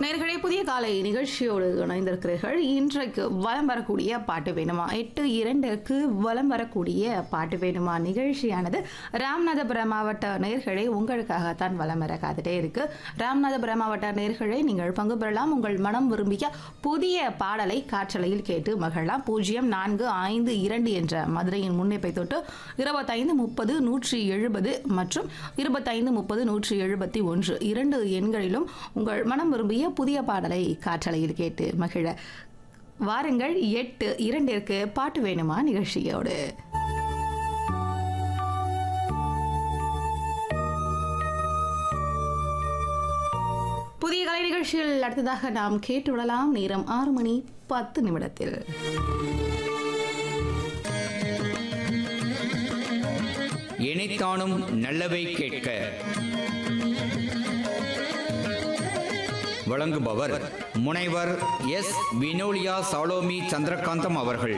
நேர்களே புதிய காலை நிகழ்ச்சியோடு இணைந்திருக்கிறீர்கள் இன்றைக்கு வலம் வரக்கூடிய பாட்டு வேணுமா எட்டு இரண்டுக்கு வலம் வரக்கூடிய பாட்டு வேணுமா நிகழ்ச்சியானது ராமநாதபுரம் மாவட்ட நேர்களே உங்களுக்காகத்தான் வலம் வர காத்துட்டே இருக்கு ராமநாதபுரம் மாவட்ட நேர்களே நீங்கள் பங்கு பெறலாம் உங்கள் மனம் விரும்பிய புதிய பாடலை காற்றலையில் கேட்டு மகிழலாம் பூஜ்ஜியம் நான்கு ஐந்து இரண்டு என்ற மதுரையின் முன்னிப்பை தொட்டு இருபத்தைந்து முப்பது நூற்றி எழுபது மற்றும் இருபத்தைந்து முப்பது நூற்றி எழுபத்தி ஒன்று இரண்டு எண்களிலும் உங்கள் மனம் விரும்பிய புதிய பாடலை காற்றலையில் கேட்டு மகிழ வாருங்கள் எட்டு இரண்டிற்கு பாட்டு வேணுமா நிகழ்ச்சியோடு புதிய கலை நிகழ்ச்சியில் அடுத்ததாக நாம் கேட்டு விடலாம் நேரம் ஆறு மணி பத்து நிமிடத்தில் இணைத்தானும் நல்லவை கேட்க வழங்குபவர் முனைவர் எஸ் வினோலியா சாலோமி சந்திரகாந்தம் அவர்கள்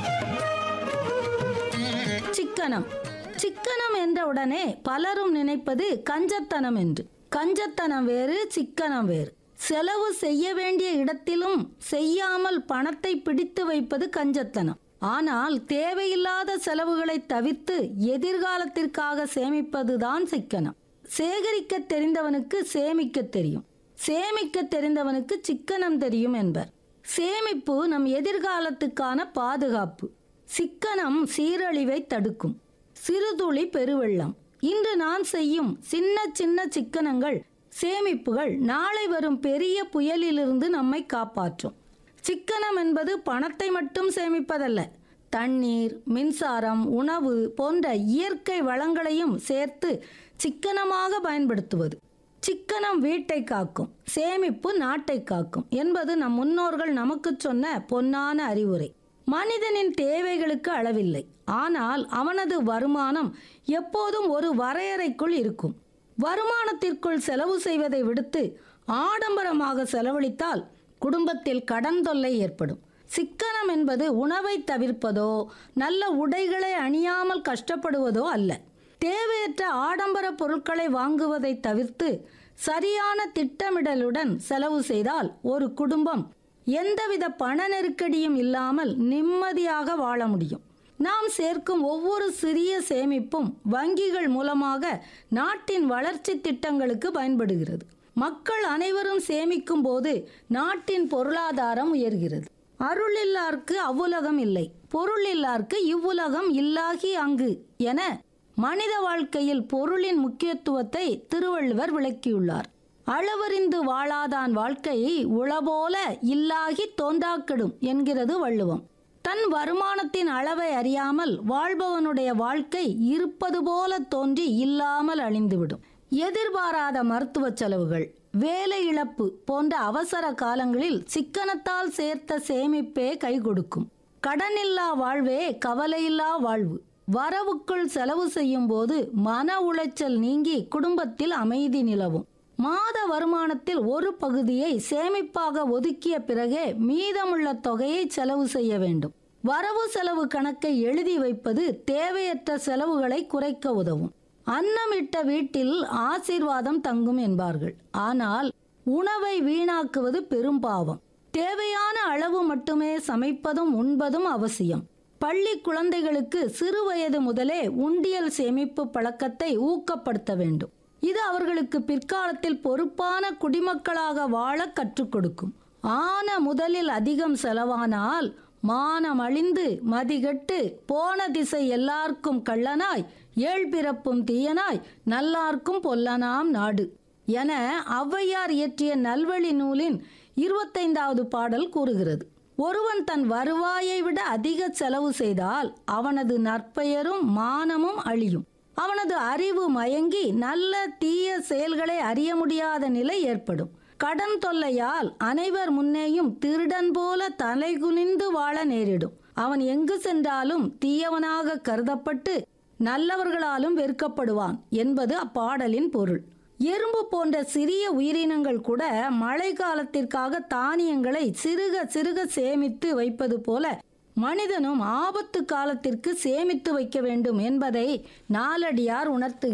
சிக்கனம் சிக்கனம் என்ற உடனே பலரும் நினைப்பது கஞ்சத்தனம் என்று கஞ்சத்தனம் வேறு சிக்கனம் வேறு செலவு செய்ய வேண்டிய இடத்திலும் செய்யாமல் பணத்தை பிடித்து வைப்பது கஞ்சத்தனம் ஆனால் தேவையில்லாத செலவுகளை தவிர்த்து எதிர்காலத்திற்காக சேமிப்பதுதான் சிக்கனம் சேகரிக்க தெரிந்தவனுக்கு சேமிக்க தெரியும் சேமிக்க தெரிந்தவனுக்கு சிக்கனம் தெரியும் என்பர் சேமிப்பு நம் எதிர்காலத்துக்கான பாதுகாப்பு சிக்கனம் சீரழிவை தடுக்கும் சிறுதுளி பெருவெள்ளம் இன்று நான் செய்யும் சின்ன சின்ன சிக்கனங்கள் சேமிப்புகள் நாளை வரும் பெரிய புயலிலிருந்து நம்மை காப்பாற்றும் சிக்கனம் என்பது பணத்தை மட்டும் சேமிப்பதல்ல தண்ணீர் மின்சாரம் உணவு போன்ற இயற்கை வளங்களையும் சேர்த்து சிக்கனமாக பயன்படுத்துவது சிக்கனம் வீட்டை காக்கும் சேமிப்பு நாட்டை காக்கும் என்பது நம் முன்னோர்கள் நமக்கு சொன்ன பொன்னான அறிவுரை மனிதனின் தேவைகளுக்கு அளவில்லை ஆனால் அவனது வருமானம் எப்போதும் ஒரு வரையறைக்குள் இருக்கும் வருமானத்திற்குள் செலவு செய்வதை விடுத்து ஆடம்பரமாக செலவழித்தால் குடும்பத்தில் கடன் தொல்லை ஏற்படும் சிக்கனம் என்பது உணவை தவிர்ப்பதோ நல்ல உடைகளை அணியாமல் கஷ்டப்படுவதோ அல்ல தேவையற்ற ஆடம்பர பொருட்களை வாங்குவதை தவிர்த்து சரியான திட்டமிடலுடன் செலவு செய்தால் ஒரு குடும்பம் எந்தவித பண நெருக்கடியும் இல்லாமல் நிம்மதியாக வாழ முடியும் நாம் சேர்க்கும் ஒவ்வொரு சிறிய சேமிப்பும் வங்கிகள் மூலமாக நாட்டின் வளர்ச்சி திட்டங்களுக்கு பயன்படுகிறது மக்கள் அனைவரும் சேமிக்கும் போது நாட்டின் பொருளாதாரம் உயர்கிறது அருள் இல்லார்க்கு அவ்வுலகம் இல்லை பொருள் இல்லார்க்கு இவ்வுலகம் இல்லாகி அங்கு என மனித வாழ்க்கையில் பொருளின் முக்கியத்துவத்தை திருவள்ளுவர் விளக்கியுள்ளார் அளவறிந்து வாழாதான் வாழ்க்கையை உளபோல இல்லாகி தோன்றாக்கெடும் என்கிறது வள்ளுவம் தன் வருமானத்தின் அளவை அறியாமல் வாழ்பவனுடைய வாழ்க்கை இருப்பது போல தோன்றி இல்லாமல் அழிந்துவிடும் எதிர்பாராத மருத்துவ செலவுகள் வேலை இழப்பு போன்ற அவசர காலங்களில் சிக்கனத்தால் சேர்த்த சேமிப்பே கை கொடுக்கும் கடனில்லா வாழ்வே கவலையில்லா வாழ்வு வரவுக்குள் செலவு செய்யும் போது மன உளைச்சல் நீங்கி குடும்பத்தில் அமைதி நிலவும் மாத வருமானத்தில் ஒரு பகுதியை சேமிப்பாக ஒதுக்கிய பிறகே மீதமுள்ள தொகையை செலவு செய்ய வேண்டும் வரவு செலவு கணக்கை எழுதி வைப்பது தேவையற்ற செலவுகளை குறைக்க உதவும் அன்னமிட்ட வீட்டில் ஆசீர்வாதம் தங்கும் என்பார்கள் ஆனால் உணவை வீணாக்குவது பெரும் பாவம் தேவையான அளவு மட்டுமே சமைப்பதும் உண்பதும் அவசியம் பள்ளி குழந்தைகளுக்கு சிறு வயது முதலே உண்டியல் சேமிப்பு பழக்கத்தை ஊக்கப்படுத்த வேண்டும் இது அவர்களுக்கு பிற்காலத்தில் பொறுப்பான குடிமக்களாக வாழ கற்றுக் கொடுக்கும் ஆன முதலில் அதிகம் செலவானால் மானம் அழிந்து மதிகெட்டு போன திசை எல்லாருக்கும் கள்ளனாய் ஏழ் பிறப்பும் தீயனாய் நல்லார்க்கும் பொல்லனாம் நாடு என ஔவையார் இயற்றிய நல்வழி நூலின் இருபத்தைந்தாவது பாடல் கூறுகிறது ஒருவன் தன் வருவாயை விட அதிக செலவு செய்தால் அவனது நற்பெயரும் மானமும் அழியும் அவனது அறிவு மயங்கி நல்ல தீய செயல்களை அறிய முடியாத நிலை ஏற்படும் கடன் தொல்லையால் அனைவர் முன்னேயும் திருடன் போல தலைகுனிந்து வாழ நேரிடும் அவன் எங்கு சென்றாலும் தீயவனாக கருதப்பட்டு நல்லவர்களாலும் வெறுக்கப்படுவான் என்பது அப்பாடலின் பொருள் எறும்பு போன்ற சிறிய உயிரினங்கள் கூட மழை காலத்திற்காக தானியங்களை சிறுக சிறுக சேமித்து வைப்பது போல மனிதனும் ஆபத்து காலத்திற்கு சேமித்து வைக்க வேண்டும் என்பதை நாலடியார் உணர்த்து